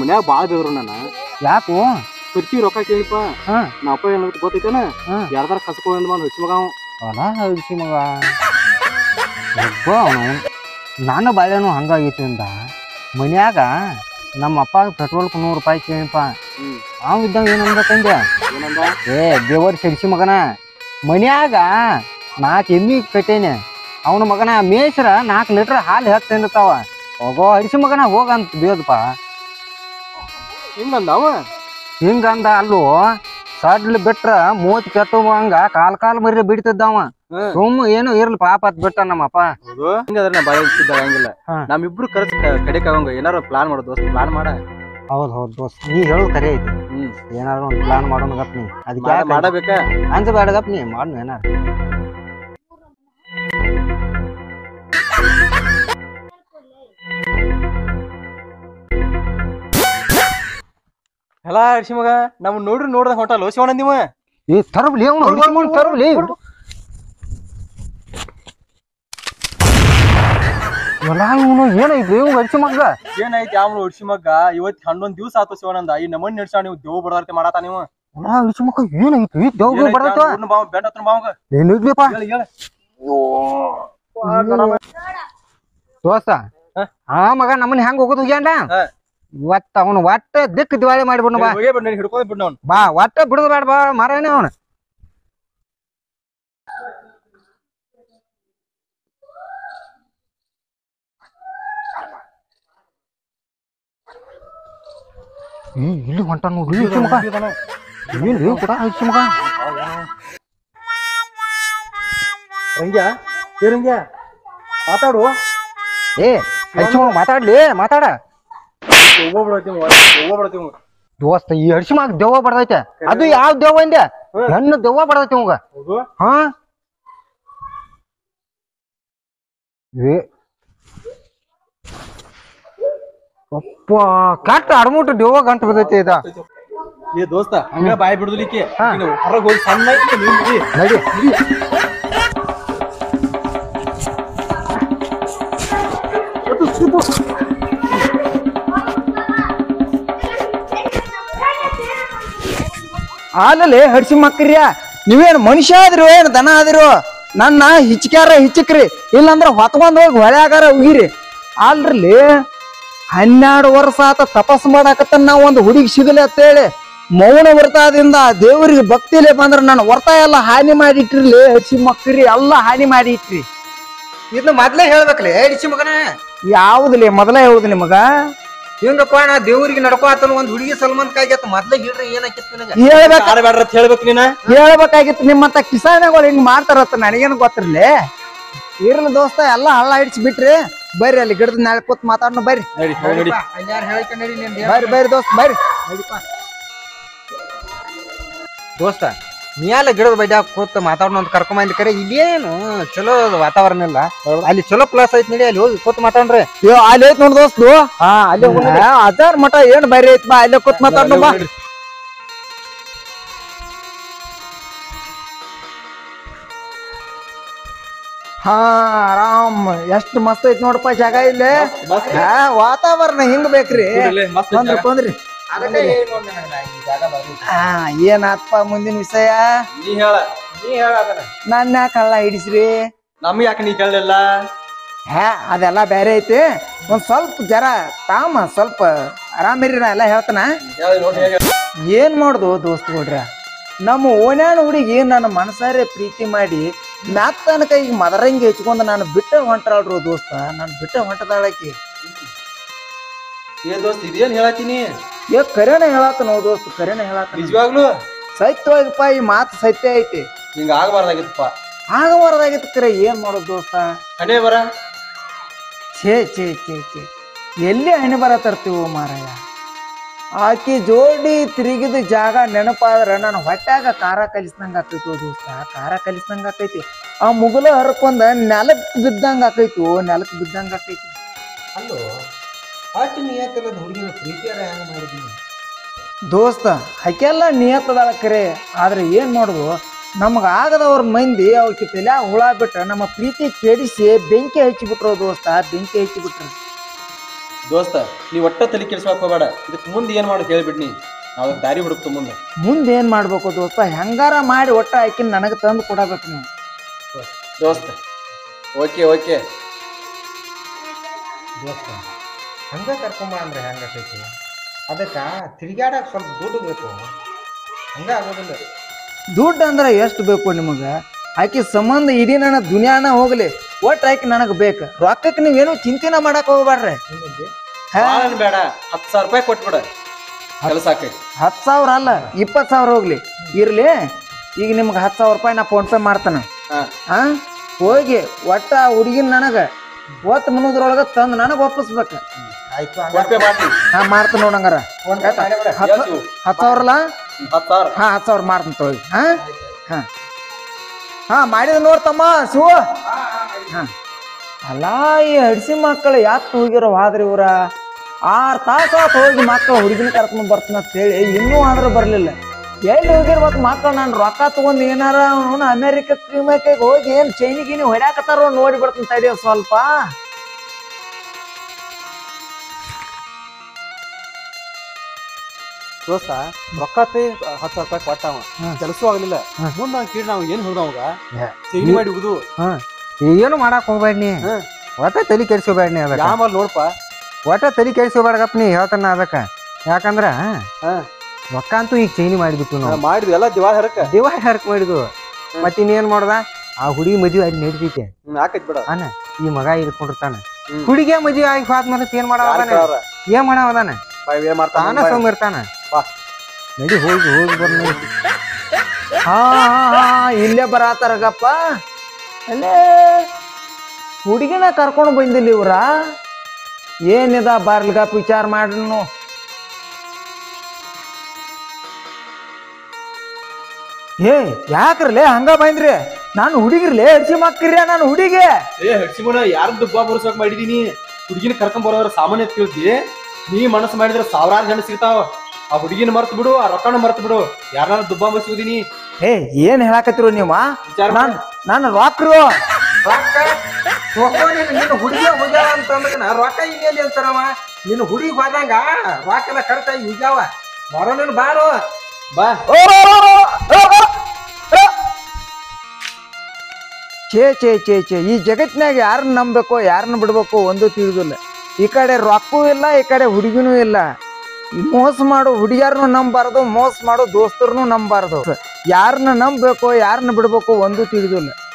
ಮನ್ಯಾಗ ಭಾಳ ಬೇದ್ರು ನನ್ನ ಯಾಕು ಖರ್ಚಿ ರೊಕ್ಕ ಕೇಳಿಪ್ಪ ಹಾ. ನಾ ಅಪ್ಪ ಏನ್ ಗೊತ್ತೈತೇನ ಹಾ. ಯಾರ್ದಾರ ಕಸ್ಕೊಂಡ್ ಬಂದ್ ಹಚ್ಚಿ ಮಗ ಅವ ಹೊಲ ಹಲ್ಸಿ ಮಗ ಒಬ್ಬ ಅವನು ನಾನು ಬಾಳೆನೂ ಹಂಗಾಗೈತಿ ಅಂದ ಮನ್ಯಾಗ ನಮ್ಮ ಅಪ್ಪ ಪೆಟ್ರೋಲ್ಕ್ ನೂರು ರೂಪಾಯಿ ಕೇಳಿಪ್ಪ ಹ್ಮ್. ಅವ್ ಇದ್ದಂಗ ಏನ್ ಅನ್ಬೇಕಂದೆ ಏನಂದ ಏ ದೇವರ್ ಸರಿಸಿ ಮಗನ ಮನ್ಯಾಗ ನಾಲ್ಕು ಎಮ್ಮಿ ಕಟ್ಟೇನೆ ಅವನ ಮಗನ ಮೇಸ್ರ ನಾಲ್ಕು ಲೀಟ್ರ್ ಹಾಲು ಹೆಚ್ಚು ತಿಂದಿರ್ತಾವ ಹೋಗೋ ಹರಿಸಿ ಮಗನ ಹೋಗಂತ ಬೇದಪ್ಪ ಹಿಂಗಂದ ಅವ ಹಿಂಗಂದ ಅಲ್ಲೂ ಸಡ್ಲ್ ಬಿಟ್ರ ಮೂವತ್ ಕೆಟ್ಟು ಹಂಗ ಕಾಲ್ ಕಾಲ್ ಮರಿ ಬಿಡ್ತಿದ್ದವ ಹ್ಮ್. ಸುಮ್ ಏನು ಇರ್ಲಿ ಪಾಪ ಅತ್ ಬಿಟ್ಟ ನಮ್ಮಪ್ಪ ಹೌದು ಹಿಂಗಂದ್ರೆ ನಾ ಬಾಳೆ ಇಟ್ಟಿದ್ದ ಹಂಗಿಲ್ಲ ಹಾ. ನಮ್ಮಿಬ್ರು ಕರೆಸ್ ಕಡೆಕ್ ಆಗಂಗ ಏನಾರ ಪ್ಲಾನ್ ಮಾಡೋದು ದೋಸ್ತ್ ಪ್ಲಾನ್ ಮಾಡ ಹೌದ್ ಹೌದ್ ದೋಸ್ತ್ ನೀ ಹೇಳೋದು ಕರೆ ಐತಿ ಹ್ಮ್ ಏನಾದ್ರು ಒಂದು ಪ್ಲಾನ್ ಮಾಡೋಣ ಗಪ್ ನೀ ಅದಕ್ಕೆ ಮಾಡ- ಯಾಕೆ ಮಾಡಬೇಕ ಅಂಜಬೇಡ ಗಪ್ ನೀ ಮಾಡು ಏನಾರ ಎಲ್ಲ ಹರ್ಷಿ ಮಗ ನಮ್ ನೋಡ್ರಿ ನೋಡ್ದ ಹೊಂಟಲ್ಲ ಶಿವಣ್ಣ ನೀವ ಈ ತರಬ್ಲಿ ಅವ್ನು ತರಬ್ಲಿ ಎಲ್ಲ ಇವನು ಏನೈತಿ ಇವ್ ಹರಿಸಿ ಮಗ್ಗ ಏನೈತಿ ಯಾವ ಹೊಡ್ಸಿ ಮಗ ಇವತ್ ಹನ್ನೊಂದ್ ದಿವ್ಸ ಆತು ಶಿವನಂದ ಈ ನಮನ್ ನಡ್ಸ ನೀವು ದೇವ್ ಬಡದಾರ್ತಿ ಮಾಡಾತ ನೀವು ಎಲ್ಲ ಹರಿಸಿ ಮಗ್ಗ ಏನೈತಿ ದೇವ್ ಬರತ್ತ ಬೆಂಡ ಹತ್ರ ಬಾವಂಗ ಏನು ಇಡ್ಲಿಪ್ಪ ಹೇಳ ಹೇಳ ದೋಸ್ತ ಹ? ಆ ಮಗ ನಮ್ಮನ್ನ ಹೆಂಗ್ ಹೋಗೋದು ಹೋಗ್ಯಾನ ಹ. ಇವತ್ತ ಅವನು ಒಟ್ಟ ದಿಕ್ ದಿವಾಳಿ ಮಾಡಿಬಿಡ್ನ ಬಾ ಹೋಗೇ ಬಿಡ್ ಹಿಡ್ಕೊಂಡ್ ಬಿಡ್ ಅವ್ನು ಬಾ ಒಟ್ಟ ಬಿಡುದು ಬೇಡ ಬಾ ಮಾರೇನೆ ಅವನು ಏ ಇಲ್ಲಿ ಹೊಂಟ ನೋಡಿ ಹಚ್ಚಿ ಮಗ ಇಲ್ಲಿ ಕೂಡ ಹಚ್ಚಿ ಮಗ ರಂಗ್ಯ ಏ ರಂಗ್ಯ ಮಾತಾಡು ಏ ಹಚ್ಚಿ ಮಗ ಮಾತಾಡ್ಲಿ ಮಾತಾಡ ಹೋಗ್ಬಿಡತ್ತೀವಿ ಹೋಗ್ಬಿಡತ್ತೀವಿ ದೋಸ್ತ ಈ ಹಡ್ಸಿ ಮಗ ದೆವ್ವ ಬಡದೈತೆ ಅದು ಯಾವ ದೆವ್ವ ಅಂದೆ ಹೆಣ್ಣು ದೆವ್ವ ಬಡದೈತೆ ಅವಂಗ ಹೌದು ಹಾ ಏ ಅಪ್ಪ ಕಟ್ ಅಡ್ಮುಟ್ಟು ದೆವ್ವ ಗಂಟು ಬಿದ್ದೈತೆ ಇದ ಏ ದೋಸ್ತ ಹಂಗ ಬಾಯ್ ಬಿಡುದಿಲಿಕ್ಕೆ ಹಾ. ಹೊರಗೆ ಹೋಗಿ ಸಣ್ಣ ಐತಿ ನೀನ್ ಬಿಡಿ. ನಡಿ ಆಲಲ್ಲಿ ಹಡ್ಸಿ ಮಕ್ಕರ್ಯ ನೀವೇನು ಮನುಷ್ಯ ಆದ್ರಿ ಏನು ದನ ಆದಿರು ನನ್ನ ಹಿಚ್ಕ್ಯಾರ ಹಿಚ್ಚಕ್ರಿ ಇಲ್ಲಂದ್ರ ಹೊತ್ಕೊಂಡ್ ಹೋಗಿ ಹೊಳ್ಯಾಗಾರ ಉಗಿರಿ ಅಲ್ರಲ್ಲಿ ಹನ್ನೆರಡು ವರ್ಷ ಆತ ತಪಸ್ ಮಾಡಾಕತ್ತ ನಾವು ಒಂದು ಹುಡುಗಿ ಸಿಗಲಿ ಅಂತೇಳಿ ಮೌನ ವ್ರತದಿಂದ ದೇವರಿಗೆ ಭಕ್ತಿಲೇ ಬಂದ್ರ ನನ್ನ ವ್ರತ ಎಲ್ಲ ಹಾನಿ ಮಾಡಿಟ್ರಿಲಿ ಹಡ್ಸಿ ಮಕ್ಕರಿ ಎಲ್ಲ ಹಾನಿ ಮಾಡಿ ಇಟ್ರಿ ಇದನ್ನ ಮೊದ್ಲೇ ಹೇಳ್ಬೇಕ್ಲಿ ಹಡ್ಸಿ ಮಗನ ಯಾವುದಿಲ್ಲ ಮೊದಲ ಹೇಳುದು ನಿಮಗ ಹಿಂಗಪ್ಪ ನಾ ದೇವ್ರಿಗೆ ನಡ್ಕೋ ಆತನ ಒಂದ್ ಹುಡುಗಿ ಸಲ್ಮಾನ್ ಕಾಯ್ಗತ್ತ ಮೊದ್ಲೇ ಹೇಳ್ರಿ ಏನಾಕಿತ್ತು ನಿನಗ ಹೇಳ್ಬೇಕ ಕಾಲ ಬ್ಯಾಡ್ರ ಅಂತ ಹೇಳ್ಬೇಕು ನೀನ ಹೇಳ್ಬೇಕಾಗಿತ್ತು ನಿಮ್ಮಂತ ಕಿಸಾನಗಳು ಹಿಂಗ್ ಮಾಡ್ತಾರತ್ತ ನನಗೇನು ಗೊತ್ತಿರ್ಲಿ ಇರ್ಲಿ ದೋಸ್ತ ಎಲ್ಲ ಹಳ್ಳ ಹಿಡ್ಸಿ ಬಿಟ್ರಿ ಬರ್ರಿ ಅಲ್ಲಿ ಗಿಡದ ನಾಳೆ ಕೂತ್ ಮಾತಾಡೋಣ ಬರ್ರಿ ನಡಿ ಹೋಗ್ ನಡಿ ಅಲ್ಯಾರ್ ಹೇಳ್ಕೊಂಡ್ ನಡಿ ನಿಂದ್ ಏನ್- ಬರ್ರಿ ಬರ್ರಿ ದೋಸ್ತ ಬರ್ರಿ ದೋಸ್ತ ನೀ ಅಲ್ಲ ಗಿಡದ ಬಡ್ಡಿ ಕೂತ್ ಮಾತಾಡೋಣ ಅಂತ ಕರ್ಕೊಂಬಂದ್ ಕರೆ ಇಲ್ಲೇನು ಚಲೋ ವಾತಾವರಣ ಇಲ್ಲ ಅಲ್ಲಿ ಚಲೋ ಪ್ಲೇಸ್ ಐತಿ ನಡಿ ಅಲ್ಲಿ ಹೋಗಿ ಕೂತ್ ಮಾತಾಡ್ರಿ ಅಯ್ಯೋ ಅಲ್ಲಿ ಐತ್ ನೋಡ್ ದೋಸ್ತು ಹಾ ಅಲ್ಲಿ ಅದಾರ ಮಟ ಏನ್ ಬರ್ರಿ ಐತ್ ಬಾ ಅಲ್ಲೇ ಕೂತ್ ಮಾತಾಡೋಣ ಬಾ ನಡಿ. ಹಾ ಆರಾಮ್ ಎಷ್ಟ್ ಮಸ್ತ್ ಐತ್ ನೋಡಪ್ಪ ಜಾಗ ಇಲ್ಲೇ ಮಸ್ತ್ ಹಾ ವಾತಾವರಣ ಹಿಂಗ್ ಬೇಕ್ರಿ ನೋಡಿಲ್ಲಿ, ಮಸ್ತ್ ಐತಿ ಬಂದ್ರಿ ಜಾಗ. ಬಂದ್ರಿ ಅದಕ್ಕೆ ಏನ್ ನೋಡ್ ನನಗ ಈ ಜಾಗ ಬಾರಿ ಇಷ್ಟ. ಹಾ ಏನಾತ್ಪ ಮುಂದಿನ ವಿಷಯ ನೀ ಹೇಳ ನೀ ಹೇಳ ಅದನ್ನ ನನ್ನ ಯಾಕೆ ಹಳ್ಳ ಹಿಡಿಸ್ರಿ ನಮ್ಗೆ ಯಾಕೆ ನೀ ಕೇಳಲಿಲ್ಲ ಹಾ ಅದೆಲ್ಲ ಬೇರೆ ಐತಿ ಒಂದ್ ಸ್ವಲ್ಪ ಜರ ತಾಮ ಸ್ವಲ್ಪ ಆರಾಮಿರಿ ನಾ ಎಲ್ಲ ಹೇಳ್ತಾನ ಹೇಳಿ ನೋಡಿ ಹೇಗೆ ಏನ್ ಮಾಡುದು ದೋಸ್ತ್ ಕೊಡ್ರ ನಮ್ಮ ಓಣ್ಯಾನ ಹುಡುಗಿ ನನ್ನ ಮನಸಾರೆ ಪ್ರೀತಿ ಮಾಡಿ ಮ್ಯಾತ್ತನ ಕೈಗೆ ಮದರಂಗಿ ಹೆಚ್ಕೊಂಡ್ ನಾನು ಬಿಟ್ಟ ಹೊಂಟ್ರಾಳ್ರು ದೋಸ್ತ ನಾನು ಬಿಟ್ಟ ಹೊಂಟದಾಳಕಿ ಏ ದೋಸ್ತ್ ಇದೇನ್ ಹೇಳತ್ತೀನಿ ಏ ಕರೆನ ಹೇಳತ್ತನೋ ದೋಸ್ತ್ ಕರೆನ ಹೇಳತ್ತ ನಿಜವಾಗ್ಲು ಸತ್ಯವಾಗಪ್ಪ ಈ ಮಾತು ಸತ್ಯ ಐತಿ ಹಿಂಗ ಆಗಬಾರ್ದಾಗಿತ್ತಪ್ಪ ಆಗಬಾರ್ದಾಗಿತ್ತು ಕರೆ ಏನ್ ಮಾಡೋದು ದೋಸ್ತ ಕಡೆ ಬರ ಛೇ ಛೇ ಛೇ ಛೇ ಎಲ್ಲಿ ಹಣೆ ಬರ ತರ್ತೀವೋ ಮಾರಾಯ ಆಕಿ ಜೋಡಿ ತಿರುಗಿದ ಜಾಗ ನೆನಪಾದ್ರ ನನ್ನ ಹೊಟ್ಯಾಗ ಖಾರ ಕಲಿಸ್ದಂಗ ಆಕೈತಿ ದೋಸ್ತ ಖಾರ ಕಲಿಸ್ದಂಗ ಆಕೈತಿ ಆ ಮುಗುಲ ಹರ್ಕೊಂಡ ನೆಲಕ್ ಬಿದ್ದಂಗ ಆಕೈತಿ ಓ ನೆಲಕ್ ಬಿದ್ದಂಗ ಆಕೈತಿ ಅಲ್ಲೋ ಅಷ್ಟು ನಿಯತ್ತಿಲ್ಲದ ಹುಡುಗಿನ ಪ್ರೀತಿಯಾರ ಹೆಂಗ್ ಮಾಡಿದೀನಿ ದೋಸ್ತ ಆಕೆಲ್ಲ ನಿಯತ್ತದಾಳ ಕರೆ ಆದ್ರೆ ಏನ್ ಮಾಡುದು ನಮಗ ಆಗದವ್ರ ಮಂದಿ ಅವಕ್ಕೆ ತಲ್ಯಾಗ ಹುಳ ಬಿಟ್ರ ನಮ್ಮ ಪ್ರೀತಿ ಕೆಡಿಸಿ ಬೆಂಕಿ ಹಚ್ಚಿಬಿಟ್ರು ದೋಸ್ತ ಬೆಂಕಿ ಹಚ್ಚಿಬಿಟ್ರು ದೋಸ್ತ ನೀ ಒಟ್ಟ ತಲೆ ಕೆಲ್ಸಕ್ಕೆ ಹೋಗಬೇಡ ಇದಕ್ಕೆ ಮುಂದೆ ಏನ್ ಮಾಡೋದು ಹೇಳ್ಬಿಡ್ನಿ ನಾವು ದಾರಿ ಹುಡುಕ್ತು ಮುಂದೆ ಮುಂದೆ ಏನ್ ಮಾಡ್ಬೇಕು ದೋಸ್ತ ಹೆಂಗಾರ ಮಾಡಿ ಒಟ್ಟ ಆಕಿನ ನನಗೆ ತಂದು ಕೊಡಬೇಕು ನೀವು ದೋಸ್ತ ಓಕೆ ಓಕೆ ದೋಸ್ತ ಹಂಗ ಕರ್ಕೊಂಬ ಅಂದ್ರೆ ಹೆಂಗತೈತಿ ಅದಕ್ಕೆ ತಿರ್ಗ್ಯಾಡಕ್ ಸ್ವಲ್ಪ ದುಡ್ಡು ಬೇಕು ಹಂಗ ಆಗೋದಿಲ್ಲ ದುಡ್ಡು ಅಂದ್ರೆ ಎಷ್ಟು ಬೇಕು ನಿಮಗೆ ಆಕಿ ಸಂಬಂಧ ಇಡೀ ನನ್ನ ದುನಿಯಾನ ಹೋಗ್ಲಿ ಒಟ್ಟು ಆಕಿ ನನಗೆ ಬೇಕು ರೊಕ್ಕಕ್ಕೆ ನೀವೇನು ಚಿಂತೆನ ಮಾಡಕ್ ಹೋಗ್ಬೇಡ್ರಿ ಹಾ, ಭಾಳ ಬೇಡ ಹತ್ತು ಸಾವಿರ ರೂಪಾಯಿ ಕೊಟ್ಬಿಡ ಕೆಲಸ ಆಕೈತಿ ಹತ್ತು ಸಾವಿರ ಅಲ್ಲ ಇಪ್ಪತ್ತು ಸಾವಿರ ಹೋಗ್ಲಿ ಇರ್ಲಿ ಈಗ ನಿಮ್ಗೆ ಹತ್ತು ಸಾವಿರ ರೂಪಾಯಿ ನಾ ಫೋನ್ ಪೇ ಮಾಡ್ತಾನೆ ಹಾ ಹಾ ಹೋಗಿ ಒಟ್ಟ ಹುಡುಗಿನ ನನಗೆ ಒತ್ತು ಮುನ್ನೂದ್ರೊಳಗೆ ತಂದು ನನಗೆ ಒಪ್ಪಿಸ್ಬೇಕು ಆಯ್ತು ಫೋನ್ ಪೇ ಮಾಡಿ ಹಾ ಮಾಡ್ತೀನಿ ನೋಡಂಗಾರ ಫೋನ್ ಪೇ ಮಾಡಿಬಿಡ ಹತ್ತು ಹತ್ತು ಸಾವಿರ ಅಲ್ಲ ಹತ್ತು ಸಾವಿರ ಹಾ ಹತ್ತು ಸಾವಿರ ಮಾಡ್ತೀನಿ ತಗೋಗಿ ಹಾ ಹಾ ಹಾ ಮಾಡಿದ ನೋಡ್ತಮ್ಮ ಶಿವ ಹಾ ಅಲ್ಲ ಈ ಹಡ್ಸಿ ಮಕ್ಕಳು ಯಾಕೆ ಹೋಗಿರೋ ಹಾದ್ರಿ ಇವ್ರ ಆರು ತಾಸು ಆತು ಹೋಗಿ ಮಕ್ಕಳು ಹುಡುಗಿನ ಕರ್ಕೊಂಡ್ ಬರ್ತಾನ ಅಂತ ಹೇಳಿ ಇನ್ನೂ ಆದ್ರೆ ಬರಲಿಲ್ಲ ಎಲ್ಲಿ ಹೋಗಿರ್ಬೇಕು ಮಕ್ಕಳು ನಾನು ರೊಕ್ಕ ತಗೊಂಡ್ ಏನಾರ ಅವನು ಅಮೇರಿಕ ಕ್ರಿಮಕ್ಕೆ ಹೋಗಿ ಏನು ಚೈನಿ ಗಿನಿ ಹೊಡ್ಯಾಕತ್ತಾರೋ ನೋಡಿ ಬಿಡ್ತಾನೆ ತಡಿಯೋ ಸ್ವಲ್ಪ ದೋಸ್ತ ರೊಕ್ಕ ಹತ್ತು ಸಾವಿರ ರೂಪಾಯಿ ಕೊಟ್ಟವ ಹ್ಮ್. ಕೆಲಸ ಆಗ್ಲಿಲ್ಲ ಹ್ಮ್. ಮುಂದೆ ಅವ್ನು ಕೇಳಿ ನಾವು ಏನು ಹೇಳ್ದ ಅವಾಗ ಏ, ಚೈನಿ ಮಾಡಿ ಹುಡುದು ಏನು ಮಾಡಕ್ ಹೋಗ್ಬೇಡ ನೀ ಹ್ಮ್. ಒಟ್ಟ ತಲೆ ಕೆಡ್ಸ್ಕೊಬೇಡ ನೀ ಅದಕ್ಕೆ ಯಾಮಲ್ಲಿ ನೋಡಪ್ಪ ಒಟ್ಟ ತಲೆ ಕೆಡ್ಸ್ಕೊಬೇಡಗಪ್ಪ ನೀ ಹೇಳ್ತಾನ ಅದಕ್ಕ ಯಾಕಂದ್ರ ಹಾ. ರೊಕ್ಕ ಅಂತೂ ಈಗ ಚೈನಿ ಮಾಡಿಬಿಟ್ಟು ನಾವು ಮಾಡಿದ್ವಿ ಎಲ್ಲ ದಿವಾಳ ಹರಕ ದಿವಾಳಿ ಹರ್ಕ್ ಮಾಡಿದ್ವು ಮತ್ತೆ ಇನ್ನೇನ್ ಮಾಡ್ದ ಆ ಹುಡುಗಿ ಮದ್ವೆ ಅಲ್ಲಿ ನಡೀತೈತೆ ಹಾಕೈತಿ ಬಿಡ ಅನ್ನ ಈ ಮಗ ಇರ್ಕೊಂಡಿರ್ತಾನ ಹ್ಮ್. ಹುಡುಗಿಯ ಮದ್ವೆ ಆಗಿ ಹೋದ್ಮೇಲೆ ಏನ್ ಮಾಡವದಾನ ಏನ್ ಮಾಡವದಾನ ಏನ್ ಮಾಡ್ತಾನ ತಾನ ಸೋಮ ಇರ್ತಾನ ಬಾ. ನಡಿ ಹೋಗಿ ಹೋಗಿ ಬರ್ಲಿ ಹಾ ಹಾ, ಹಾ ಇಲ್ಲೇ ಬರತ್ತಾರಗಪ್ಪ ಅಲ್ಲೇ ಹುಡುಗಿನ ಕರ್ಕೊಂಡು ಬಂದಿಲ್ಲ ಇವ್ರ ಏನಿದ ಬರ್ಲಿಗಪ್ಪ ವಿಚಾರ ಮಾಡ್ರು ಏ ಯಾಕ್ರಲೇ ಹಂಗ ಬಂದ್ರಿ ನಾನು ಹುಡುಗಿರ್ಲಿ ಹಡ್ಸಿ ಮಕ್ಕಿರ್ಯ ನಾನು ಹುಡುಗಿ ಏ ಹಡ್ಸಿಮೋಣ ಯಾರ ದುಬ್ಬ ಬರ್ಸೋಕ್ ಮಾಡಿದೀನಿ ಹುಡುಗಿನ ಕರ್ಕೊಂಡ್ ಬರೋದ್ರ ಸಾಮಾನ್ಯ ತಿಳ್ತಿ ನೀ ಮನಸ್ಸು ಮಾಡಿದ್ರೆ ಸಾವಿರಾರು ಜನ ಸಿಗ್ತಾವ ಆ ಹುಡುಗಿನ ಮರ್ತ್ ಬಿಡು ಆ ರೊಕ್ಕನ ಮರ್ತ್ ಬಿಡು ಯಾರನ್ನ ದುಬ್ಬ ಬರ್ಸಿದೀನಿ ಏ ಏನ್ ಹೇಳಕತ್ತಿರು ನೀವ ವಿಚಾರ ನಾನ್ ನಾನು ರಾಕ್ರು ನಿನ್ನ ಹುಡುಗಿ ಹೋಗ್ಯಾವ ಅಂತಂದ್ರ ರೊಕ್ಕ ಇನ್ನೆಲ್ಲಿ ಅಂತಾರವ ನಿನ್ನ ಹುಡುಗಿ ಹೋದಂಗ ರೊಕ್ಕ ಎಲ್ಲ ಖರ್ಚಾಗಿ ಹೋಗ್ಯಾವ ಬರೋನೇನು ಬಾರೋ ಬಾ ಛೇ ಛೇ ಛೇ ಛೇ ಈ ಜಗತ್ತಿನಾಗ ಯಾರನ್ನ ನಂಬಬೇಕು ಯಾರನ್ನ ಬಿಡ್ಬೇಕು ಒಂದು ತಿಳಿದಿಲ್ಲ ಈ ಕಡೆ ರೊಕ್ಕೂ ಇಲ್ಲ ಈ ಕಡೆ ಹುಡುಗಿನೂ ಇಲ್ಲ ಈ ಮೋಸ ಮಾಡೋ ಹುಡುಗಿಯರನ್ನು ನಂಬಾರ್ದು ಮೋಸ ಮಾಡೋ ದೋಸ್ತರನ್ನು ನಂಬಾರ್ದು ಯಾರನ್ನ ನಂಬಬೇಕು ಯಾರನ್ನ ಬಿಡ್ಬೇಕು ಒಂದು ತಿಳಿದಿಲ್ಲ